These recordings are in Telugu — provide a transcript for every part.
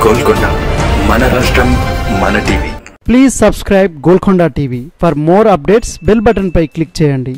గోల్కొండ మన రాష్ట్రం మన TV please subscribe Golconda TV for more updates bell button పై క్లిక్ చేయండి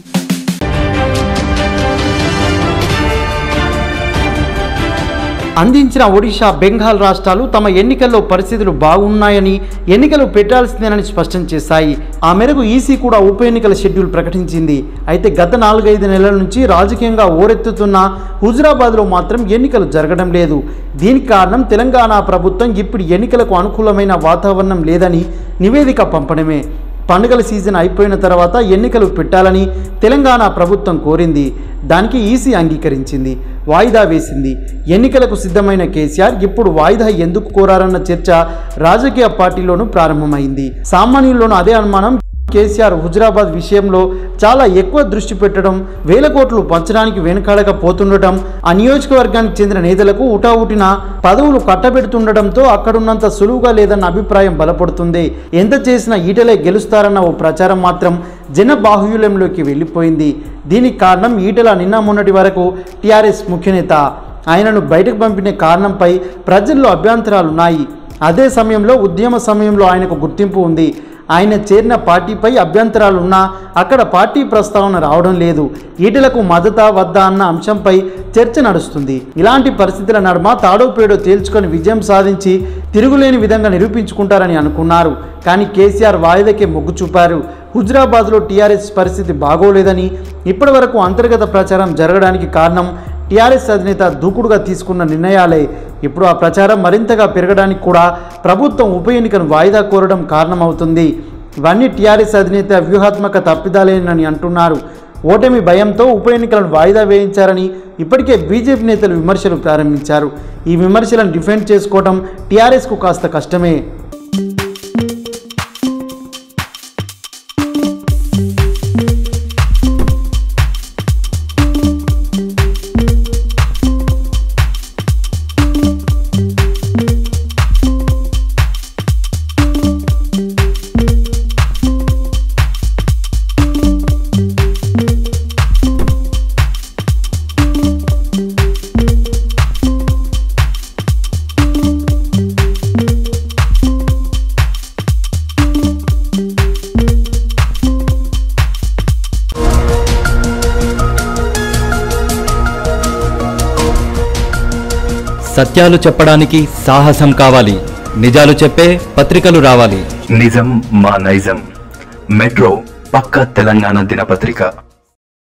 అందించిన ఒడిశా బెంగాల్ రాష్ట్రాలు తమ ఎన్నికల్లో పరిస్థితులు బాగున్నాయని ఎన్నికలు పెట్టాల్సిందేనని స్పష్టం చేశాయి ఆ మేరకు ఈసీ కూడా ఉప ఎన్నికల షెడ్యూల్ ప్రకటించింది అయితే గత నాలుగైదు నెలల నుంచి రాజకీయంగా ఓరెత్తుతున్న హుజురాబాద్లో మాత్రం ఎన్నికలు జరగడం లేదు దీనికి కారణం తెలంగాణ ప్రభుత్వం ఇప్పుడు ఎన్నికలకు అనుకూలమైన వాతావరణం లేదని నివేదిక పంపడమే పండుగల సీజన్ అయిపోయిన తర్వాత ఎన్నికలు పెట్టాలని తెలంగాణ ప్రభుత్వం కోరింది దానికి ఈసీ అంగీకరించింది వాయిదా వేసింది ఎన్నికలకు సిద్ధమైన కేసీఆర్ ఇప్పుడు వాయిదా ఎందుకు కోరారన్న చర్చ రాజకీయ పార్టీలోనూ ప్రారంభమైంది సామాన్యుల్లోనూ అదే అనుమానం కేసీఆర్ హుజురాబాద్ విషయంలో చాలా ఎక్కువ దృష్టి పెట్టడం వేల కోట్లు పంచడానికి వెనుకాడకపోతుండటం ఆ నియోజకవర్గానికి చెందిన నేతలకు ఉటావుటిన పదవులు కట్టబెడుతుండటంతో అక్కడున్నంత సులువుగా లేదన్న అభిప్రాయం బలపడుతుంది ఎంత చేసినా ఈటలే గెలుస్తారన్న ఓ ప్రచారం మాత్రం జన బాహుల్యంలోకి వెళ్ళిపోయింది దీనికి కారణం ఈటల నిన్న మొన్నటి వరకు టీఆర్ఎస్ ముఖ్యనేత ఆయనను బయటకు పంపిన కారణంపై ప్రజల్లో అభ్యంతరాలున్నాయి అదే సమయంలో ఉద్యమ సమయంలో ఆయనకు గుర్తింపు ఉంది ఆయన చేరిన పార్టీపై అభ్యంతరాలున్నా అక్కడ పార్టీ ప్రస్తావన రావడం లేదు ఈటలకు మద్దతా వద్దా అన్న అంశంపై చర్చ నడుస్తుంది ఇలాంటి పరిస్థితుల నడుమ తాడో పేడో తేల్చుకొని విజయం సాధించి తిరుగులేని విధంగా నిరూపించుకుంటారని అనుకున్నారు కానీ కేసీఆర్ వాయిదకే మొగ్గు చూపారు హుజురాబాద్లో టీఆర్ఎస్ పరిస్థితి బాగోలేదని ఇప్పటివరకు అంతర్గత ప్రచారం జరగడానికి కారణం టీఆర్ఎస్ అధినేత దూకుడుగా తీసుకున్న నిర్ణయాలే ఇప్పుడు ఆ ప్రచారం మరింతగా పెరగడానికి కూడా ప్రభుత్వం ఉప ఎన్నికను వాయిదా కోరడం కారణమవుతుంది ఇవన్నీ టీఆర్ఎస్ అధినేత వ్యూహాత్మక తప్పిదాలేనని అంటున్నారు ఓటమి భయంతో ఉప ఎన్నికలను వాయిదా వేయించారని ఇప్పటికే బీజేపీ నేతలు విమర్శలు ప్రారంభించారు ఈ విమర్శలను డిఫెండ్ చేసుకోవడం టీఆర్ఎస్కు కాస్త కష్టమే సత్యాలు చెప్పడానికి సాహసం కావాలి నిజాలు చెప్పే పత్రికలు రావాలి నిజం మా నైజం మెట్రో పక్క తెలంగాణ దినపత్రిక